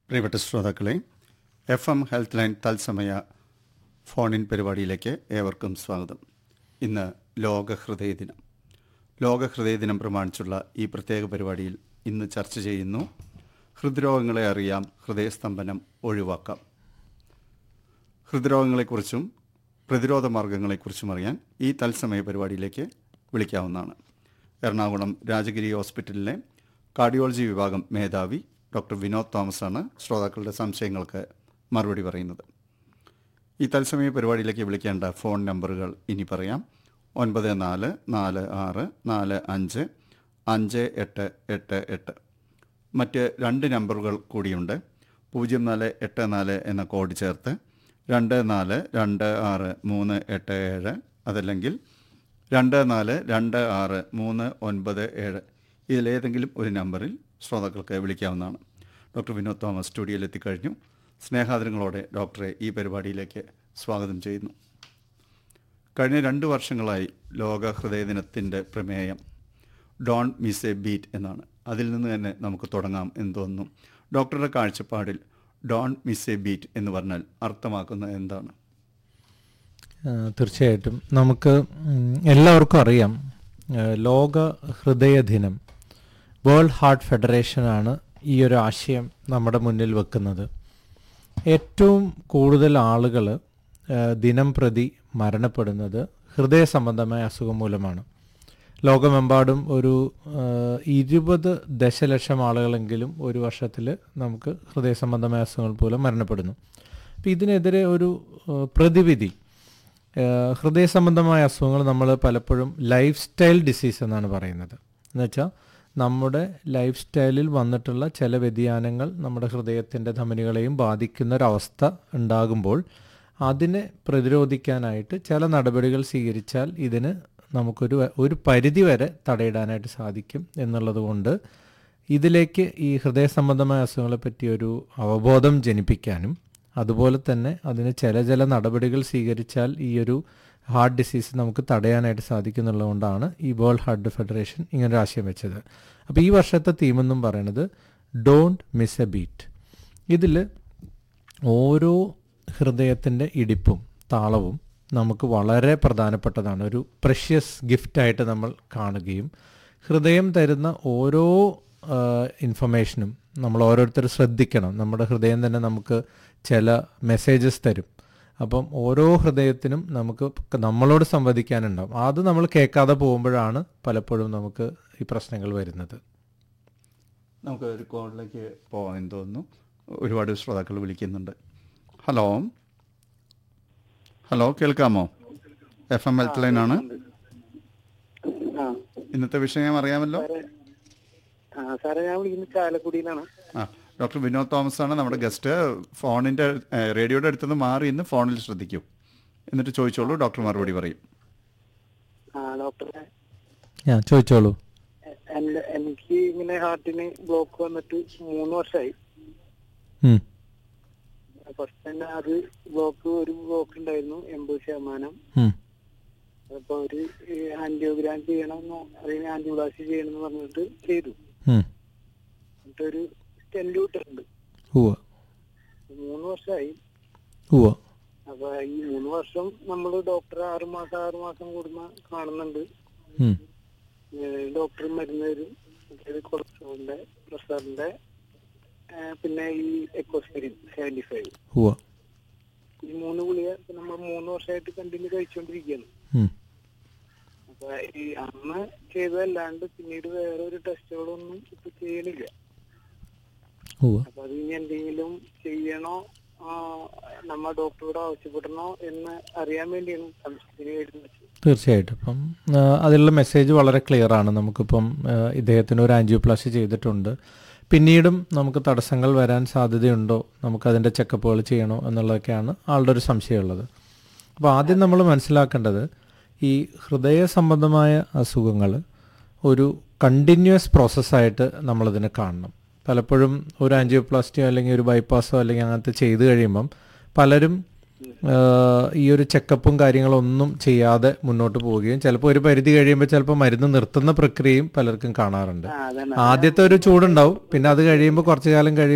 പ്രിയപ്പെട്ട ശ്രോതാക്കളെ F M health line തത്സമയ ഫോണിൻ പരിപാടിയിലേക്ക് ഏവർക്കും സ്വാഗതം ഇന്ന് ലോക ഹൃദയ ദിനം ലോക ഹൃദയ ദിനം പ്രമാണിച്ചുള്ള ഈ പ്രത്യേക പരിപാടിയിൽ ഇന്ന് ചർച്ച ചെയ്യുന്നു ഹൃദ്രോഗങ്ങളെ അറിയാം ഹൃദയസ്തംഭനം ഒഴിവാക്കാം ഹൃദ്രോഗങ്ങളെക്കുറിച്ചും പ്രതിരോധ മാർഗങ്ങളെക്കുറിച്ചും അറിയാൻ ഈ തത്സമയ പരിപാടിയിലേക്ക് വിളിക്കാവുന്നതാണ് എറണാകുളം രാജഗിരി ഹോസ്പിറ്റലിലെ കാർഡിയോളജി വിഭാഗം മേധാവി ഡോക്ടർ വിനോദ് തോമസാണ് ശ്രോതാക്കളുടെ സംശയങ്ങൾക്ക് മറുപടി പറയുന്നത് ഈ തത്സമയ പരിപാടിയിലേക്ക് വിളിക്കേണ്ട ഫോൺ നമ്പറുകൾ ഇനി പറയാം ഒൻപത് നാല് നാല് ആറ് നാല് അഞ്ച് അഞ്ച് എട്ട് എട്ട് എട്ട് മറ്റ് രണ്ട് നമ്പറുകൾ കൂടിയുണ്ട് പൂജ്യം നാല് എട്ട് നാല് എന്ന കോഡ് ചേർത്ത് രണ്ട് നാല് രണ്ട് ആറ് മൂന്ന് എട്ട് ഏഴ് അതല്ലെങ്കിൽ രണ്ട് നാല് രണ്ട് ആറ് മൂന്ന് ഒൻപത് ഏഴ് ഇതിലേതെങ്കിലും ഒരു നമ്പറിൽ ശ്രോതാക്കൾക്ക് വിളിക്കാവുന്നതാണ് ഡോക്ടർ വിനോദ് തോമസ് സ്റ്റുഡിയോയിൽ എത്തിക്കഴിഞ്ഞു സ്നേഹാദരങ്ങളോടെ ഡോക്ടറെ ഈ പരിപാടിയിലേക്ക് സ്വാഗതം ചെയ്യുന്നു കഴിഞ്ഞ രണ്ട് വർഷങ്ങളായി ലോക ഹൃദയ ദിനത്തിൻ്റെ പ്രമേയം ഡോൺ മിസ് എ ബീറ്റ് എന്നാണ് അതിൽ നിന്ന് തന്നെ നമുക്ക് തുടങ്ങാം എന്ന് തോന്നുന്നു ഡോക്ടറുടെ കാഴ്ചപ്പാടിൽ ഡോൺ മിസ് എ ബീറ്റ് എന്ന് പറഞ്ഞാൽ അർത്ഥമാക്കുന്നത് എന്താണ് ആ, തീർച്ചയായിട്ടും നമുക്ക് ഉം, എല്ലാവർക്കും അറിയാം ആ, ലോക ഹൃദയ ദിനം വേൾഡ് ഹാർട്ട് ഫെഡറേഷനാണ് ഈ ഒരു ആശയം നമ്മുടെ മുന്നിൽ വെക്കുന്നത് ഏറ്റവും കൂടുതൽ ആളുകൾ ദിനം പ്രതി മരണപ്പെടുന്നത് ഹൃദയ സംബന്ധമായ അസുഖം മൂലമാണ് ലോകമെമ്പാടും ഒരു ആ, ഇരുപത് ദശലക്ഷം ആളുകളെങ്കിലും ഒരു വർഷത്തിൽ നമുക്ക് ഹൃദയ സംബന്ധമായ അസുഖങ്ങൾ മൂലം മരണപ്പെടുന്നു അപ്പോൾ ഇതിനെതിരെ ഒരു ആ, പ്രതിവിധി ഏഹ് ഹൃദയ സംബന്ധമായ അസുഖങ്ങൾ നമ്മൾ പലപ്പോഴും ലൈഫ് സ്റ്റൈൽ ഡിസീസ് എന്നാണ് പറയുന്നത് എന്നുവെച്ചാൽ നമ്മുടെ ലൈഫ് സ്റ്റൈലിൽ വന്നിട്ടുള്ള ചില വ്യതിയാനങ്ങൾ നമ്മുടെ ഹൃദയത്തിൻ്റെ ധമനികളെയും ബാധിക്കുന്ന ഒരവസ്ഥ ഉണ്ടാകുമ്പോൾ അതിനെ പ്രതിരോധിക്കാനായിട്ട് ചില നടപടികൾ സ്വീകരിച്ചാൽ ഇതിന് നമുക്കൊരു ഒരു പരിധി വരെ തടയിടാനായിട്ട് സാധിക്കും എന്നുള്ളത് കൊണ്ട് ഇതിലേക്ക് ഈ ഹൃദയ സംബന്ധമായ അസുഖങ്ങളെ പറ്റി ഒരു അവബോധം ജനിപ്പിക്കാനും അതുപോലെ തന്നെ അതിന് ചില ചില നടപടികൾ സ്വീകരിച്ചാൽ ഈ ഒരു ഹാർട്ട് ഡിസീസ് നമുക്ക് തടയാനായിട്ട് സാധിക്കുന്നുള്ളതുകൊണ്ടാണ് ഈ വേൾഡ് ഹാർട്ട് ഫെഡറേഷൻ ഇങ്ങനെ ഒരു ആശയം വെച്ചത് അപ്പോൾ ഈ വർഷത്തെ തീം എന്നും പറയുന്നത് ഡോണ്ട് മിസ് എ ബീറ്റ് ഇതിൽ ഓരോ ഹൃദയത്തിൻ്റെ ഇടിപ്പും താളവും നമുക്ക് വളരെ പ്രധാനപ്പെട്ടതാണ് ഒരു പ്രഷ്യസ് ഗിഫ്റ്റായിട്ട് നമ്മൾ കാണുകയും ഹൃദയം തരുന്ന ഓരോ ഇൻഫർമേഷനും നമ്മൾ ഓരോരുത്തർ ശ്രദ്ധിക്കണം നമ്മുടെ ഹൃദയം തന്നെ നമുക്ക് ചില മെസ്സേജസ് തരും അപ്പം ഓരോ ഹൃദയത്തിനും നമുക്ക് നമ്മളോട് സംവദിക്കാനുണ്ടാവും അത് നമ്മൾ കേൾക്കാതെ പോകുമ്പോഴാണ് പലപ്പോഴും നമുക്ക് ഈ പ്രശ്നങ്ങൾ വരുന്നത് നമുക്ക് ഒരു കോളിലേക്ക് പോകാൻ തോന്നുന്നു ഒരുപാട് ശ്രോതാക്കൾ വിളിക്കുന്നുണ്ട് ഹലോ ഹലോ കേൾക്കാമോ എഫ് എം ഹെൽത്ത് ലൈൻ ആണ് ആ ഇന്നത്തെ വിഷയം അറിയാമല്ലോ സാറേ ആ സാറേ ഞാൻ വിളിക്കുന്നത് ചാലക്കുടിയിലാണ് ആ ഡോക്ടർ വിനോദ് തോമസ് ആണ് നമ്മുടെ ഗസ്റ്റ് ഫോണിൻ്റെ ഏഹ്, റേഡിയോയുടെ അടുത്തുനിന്ന് മാറി ഇന്ന് ഫോണിൽ ശ്രദ്ധിക്കൂ എന്നിട്ട് ചോദിച്ചോളൂ ഡോക്ടർ മറുപടി പറയും ആ ഡോക്ടറെ ഞാൻ ചോദിച്ചോളൂ എ- എന്റെ എനിക്ക് ഇങ്ങനെ ഹാർട്ടിന് ബ്ലോക്ക് വന്നിട്ട് മൂന്ന് വർഷമായി ഉം. ഫസ്റ്റ് തന്നെ അത് ബ്ലോക്ക് ഒരു ബ്ലോക്ക് ഉണ്ടായിരുന്നു എൺപത് ശതമാനം ഉം. അപ്പൊ ഒരു ആന്റിയോഗ്രാം ചെയ്യണമെന്നോ അതിന് ആന്റിയോഗ്ലാസി ചെയ്യണമെന്ന് പറഞ്ഞിട്ട് ചെയ്തു ഉം. എന്നിട്ടൊരു സ്റ്റെന്റ് വിട്ടിട്ടുണ്ട് ഉവ്വ മൂന്ന് വർഷമായി ഉവ്വ അപ്പൊ ഈ മൂന്ന് വർഷം നമ്മൾ ഡോക്ടറെ ആറ് മാസം ആറ് മാസം കൂടുന്ന കാണുന്നുണ്ട് ഉം. ഏഹ് ഡോക്ടർ മരുന്ന് തരും അതായത് കൊളസ്ട്രോളിന്റെ പ്രഷറിന്റെ ഏഹ് പിന്നെ ഈ എക്കോസ്പിരിൻ സെവന്റി ഫൈവ് ഉവ്വ ഈ മൂന്ന് ഗുളിക ഇപ്പൊ നമ്മൾ മൂന്ന് വർഷമായിട്ട് കണ്ടിന്യൂ കഴിച്ചുകൊണ്ടിരിക്കുകയാണ് ഉം. അപ്പൊ ഈ അന്ന് ചെയ്തതല്ലാണ്ട് പിന്നീട് വേറെ ഒരു ടെസ്റ്റുകളൊന്നും ഇപ്പൊ ചെയ്യണില്ല ഉവ്വ അപ്പൊ അത് ഇനി എന്തെങ്കിലും ചെയ്യണോ ആ, നമ്മ ഡോക്ടറോട് ആവശ്യപ്പെടണോ എന്ന് അറിയാൻ വേണ്ടിയാണ് സംശയത്തിന് വേണ്ടി തീർച്ചയായിട്ടും അപ്പം ആ, അതിലുള്ള മെസ്സേജ് വളരെ ക്ലിയർ ആണ് നമുക്കിപ്പം ആ, ഇദ്ദേഹത്തിന് ഒരു ആൻജിയോപ്ലാസ്റ്റി ചെയ്തിട്ടുണ്ട് പിന്നീടും നമുക്ക് തടസ്സങ്ങൾ വരാൻ സാധ്യതയുണ്ടോ നമുക്കതിൻ്റെ ചെക്കപ്പുകൾ ചെയ്യണോ എന്നുള്ളതൊക്കെയാണ് ആളുടെ ഒരു സംശയമുള്ളത് അപ്പോൾ ആദ്യം നമ്മൾ മനസ്സിലാക്കേണ്ടത് ഈ ഹൃദയ സംബന്ധമായ അസുഖങ്ങൾ ഒരു കണ്ടിന്യൂസ് പ്രോസസ്സായിട്ട് നമ്മളതിനെ കാണണം പലപ്പോഴും ഒരു ആൻജിയോപ്ലാസ്റ്റിയോ അല്ലെങ്കിൽ ഒരു ബൈപ്പാസോ അല്ലെങ്കിൽ അങ്ങനത്തെ ചെയ്തു കഴിയുമ്പം പലരും ആഹ് ഈ ഒരു ചെക്കപ്പും കാര്യങ്ങളൊന്നും ചെയ്യാതെ മുന്നോട്ട് പോവുകയും ചിലപ്പോൾ ഒരു പരിധി കഴിയുമ്പോൾ ചിലപ്പോൾ മരുന്ന് നിർത്തുന്ന പ്രക്രിയയും പലർക്കും കാണാറുണ്ട് ആ അതന്നെ ആദ്യത്തെ ഒരു ചൂടുണ്ടാവും പിന്നെ അത് കഴിയുമ്പോൾ കുറച്ചു കാലം കഴിയുമ്പോൾ